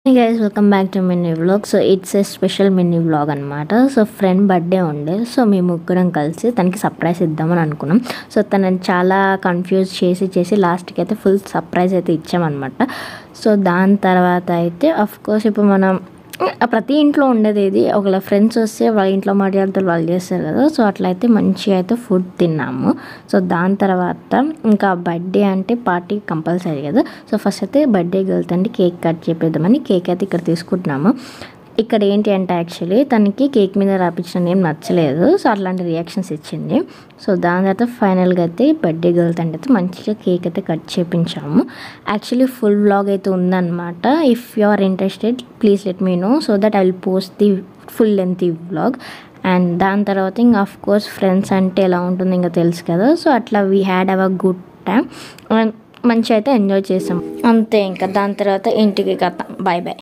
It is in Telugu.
guys welcome back to mini vlog so it's a special mini vlog అనమాట సో ఫ్రెండ్ బర్త్డే ఉండే సో మేము ముగ్గురం కలిసి తనకి సర్ప్రైజ్ ఇద్దామని అనుకున్నాం సో తనని చాలా కన్ఫ్యూజ్ చేసి చేసి లాస్ట్కి అయితే ఫుల్ సర్ప్రైజ్ అయితే ఇచ్చామన్నమాట సో దాని తర్వాత అయితే అఫ్ కోర్స్ ఇప్పుడు మనం ఆ ప్రతి ఇంట్లో ఉండేది ఇది ఒకవేళ ఫ్రెండ్స్ వస్తే వాళ్ళ ఇంట్లో మర్యాదలు వాళ్ళు చేస్తారు కదా సో అట్లయితే మంచిగా అయితే ఫుడ్ తిన్నాము సో దాని తర్వాత ఇంకా బర్త్డే అంటే పార్టీ కంపల్సరీ కదా సో ఫస్ట్ అయితే బర్త్డే గర్ల్ తండ్రి కేక్ కట్ చేపిద్దామని కేక్ అయితే ఇక్కడ తీసుకుంటున్నాము ఇక్కడ ఏంటి అంటే యాక్చువల్లీ తనకి కేక్ మీద రాపించిన ఏం నచ్చలేదు సో అట్లాంటి రియాక్షన్స్ ఇచ్చింది సో దాని తర్వాత ఫైనల్గా అయితే బర్త్డే గర్ల్ తండ్రి అయితే మంచిగా కేక్ అయితే కట్ చేపించాము యాక్చువల్లీ ఫుల్ వ్లాగ్ అయితే ఉందన్నమాట if you are interested please let me know so that I will post the full length ఈ వ్లాగ్ అండ్ దాని తర్వాత ఇంకా ఆఫ్ కోర్స్ ఫ్రెండ్స్ అంటే ఎలా ఉంటుంది ఇంకా తెలుసు కదా సో అట్లా we had our good time మంచిగా అయితే ఎంజాయ్ చేసాం అంతే ఇంకా దాని తర్వాత ఇంటికి కథ బాయ్ బాయ్